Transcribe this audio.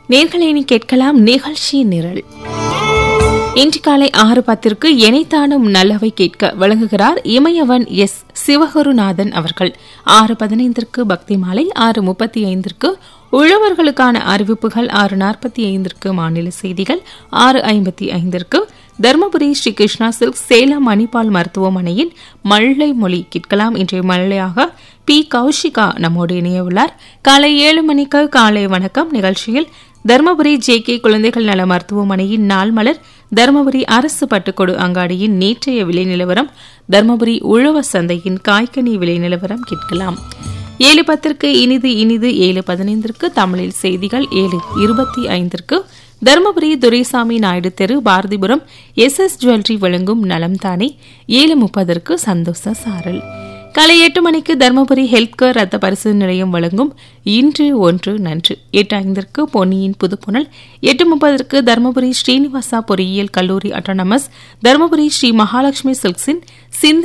நேர்களை இனி கேட்கலாம் நிகழ்ச்சி நிரல் இன்று காலை ஆறு பத்திற்கு எனைத்தானும் நல்லவை கேட்க வழங்குகிறார் இமயவன் எஸ் சிவகுருநாதன் அவர்கள் ஆறு பதினைந்திற்கு பக்தி மாலை ஆறு முப்பத்தி ஐந்திற்கு உழவர்களுக்கான அறிவிப்புகள் ஆறு நாற்பத்தி ஐந்திற்கு மாநில செய்திகள் ஆறு ஐம்பத்தி ஐந்திற்கு தருமபுரி ஸ்ரீ கிருஷ்ணா சில்க் சேலம் மணிப்பால் மருத்துவமனையின் மல்லை மொழி கேட்கலாம் இன்றைய மல்லையாக பி கௌஷிகா நம்மோடு இணையவுள்ளார் காலை ஏழு மணிக்கு காலை வணக்கம் நிகழ்ச்சியில் தருமபுரி ஜே கே குழந்தைகள் நல மருத்துவமனையின் நாள் மலர் தருமபுரி அரசு பட்டுக்கொடு அங்காடியின் நேற்றைய விலை நிலவரம் தருமபுரி உழவர் சந்தையின் காய்கனி விலை நிலவரம் கேட்கலாம் ஏழு பத்திற்கு இனிது இனிது ஏழு பதினைந்திற்கு தமிழில் செய்திகள் ஏழு இருபத்தி ஐந்திற்கு தருமபுரி துரைசாமி நாயுடு தெரு பாரதிபுரம் எஸ் எஸ் ஜுவல்லரி வழங்கும் நலம் தானே ஏழு முப்பதற்கு சந்தோஷ சாரல் காலை எட்டு மணிக்கு தருமபுரி ஹெல்த் கேர் ரத்த பரிசோதனை நிலையம் வழங்கும் இன்று ஒன்று நன்று எட்டு ஐந்திற்கு பொன்னியின் புதுப்புணல் எட்டு முப்பதற்கு தருமபுரி ஸ்ரீனிவாசா பொறியியல் கல்லூரி அட்டானமஸ் தருமபுரி ஸ்ரீ மகாலட்சுமி சில்க்ஸின் சிந்த